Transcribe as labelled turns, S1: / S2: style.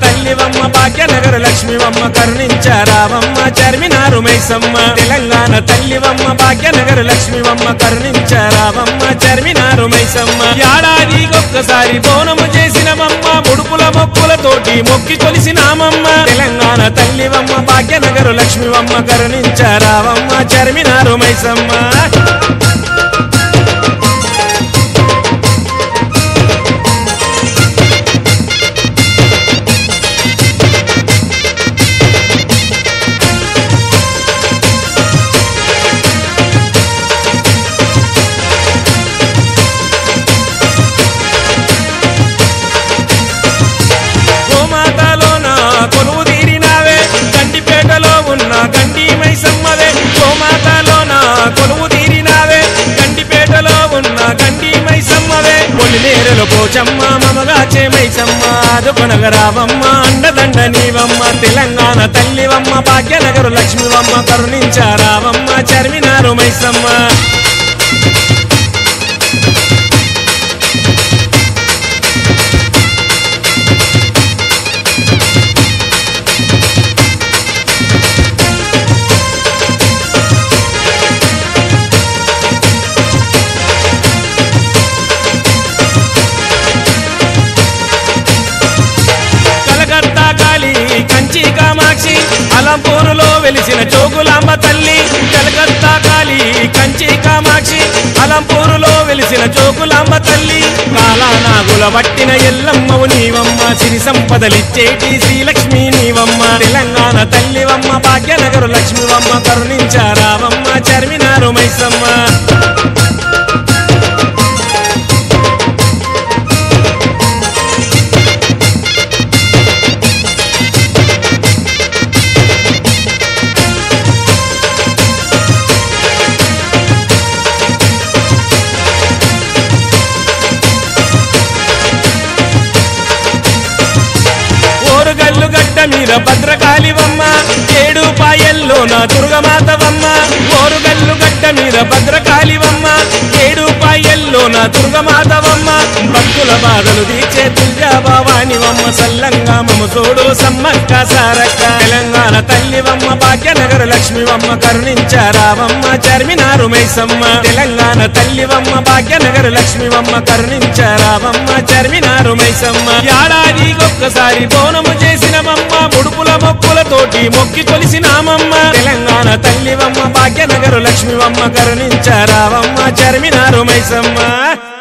S1: తల్లివమ్మ భాగ్యనగర లక్ష్మివమ్మ కరుణించారావమ్మ చర్మినారు మైసమ్మ తెలంగాణ తల్లివమ్మ భాగ్యనగర లక్ష్మివమ్మ కరుణించారావమ్మ చర్మినారు మైసమ్మ ఏడాదికొక్కసారి బోనము చేసినవమ్మ ముడుపుల మొక్కులతోటి మొక్కి కొలిసినామమ్మ తెలంగాణ తల్లివమ్మ భాగ్యనగర లక్ష్మివమ్మ కరుణించారావమ్మ చర్మినారు మైసమ్మ గోమాతలోన కొలువు తీరినావే గండిపేటలో ఉన్న గండి మైసమ్మవే గోమాతలోన కొలువు తీరినావే గండిపేటలో ఉన్న గండి మైసమ్మవే పొలిమేరలో పోచమ్మ మమగాచే మైసమ్మ అదుకొనగరావమ్మ అండదండ నీవమ్మ తెలంగాణ తల్లివమ్మ భాగ్యనగరు లక్ష్మివమ్మ కరుణించారావమ్మ చర్మినారు మైసమ్మ కలకత్తా కాళీ కంచి కామాక్షి అలంపూరులో వెలిసిన చోగులాంబ తల్లి కలకత్తా కాళీ కంచి కామాక్షి అలంపూరులో వెలిసిన చోకులాంబ తల్లి కాలానాగుల పట్టిన ఎల్లమ్మవు నీవమ్మ సిరి సంపదలిచ్చేటి శ్రీలక్ష్మి నీవమ్మ తెలంగాణ తల్లివమ్మ భాగ్యనగరు లక్ష్మివమ్మ కరుణించారావమ్మ చర్మినారు మైసమ్మ ఓరుగల్లు గడ్డ మీద భద్రకాళివమ్మ ఏడు పాయల్లో నా దుర్గమాతవమ్మ ఓరుగల్లు గడ్డ మీద భద్రకాళివమ్మ ఏడు పాయల్లో నా దుర్గమాతవమ్మ భక్తుల బాధలు తీర్చే తుల్జా భవానివమ్మ సల్లంగా మమ సోడు సమ్మక్క సారక్క తెలంగాణ తల్లివమ్మ భాగ్యనగర లక్ష్మివమ్మ కరుణించారావమ్మ చర్మినారు మైసమ్మ తెలంగాణ తల్లివమ్మ భాగ్యనగర లక్ష్మివమ్మ కరుణించారావమ్మ చర్మినారు మైసమ్మ ఏడాదికొక్కసారి బోనము చేసినవమ్మ ముడుపుల మొక్కులతోటి మొక్కి కొలిసినామమ్మ తెలంగాణ తల్లివమ్మ భాగ్యనగరు లక్ష్మివమ్మ కరుణించారావమ్మ చర్మినారు మైసమ్మ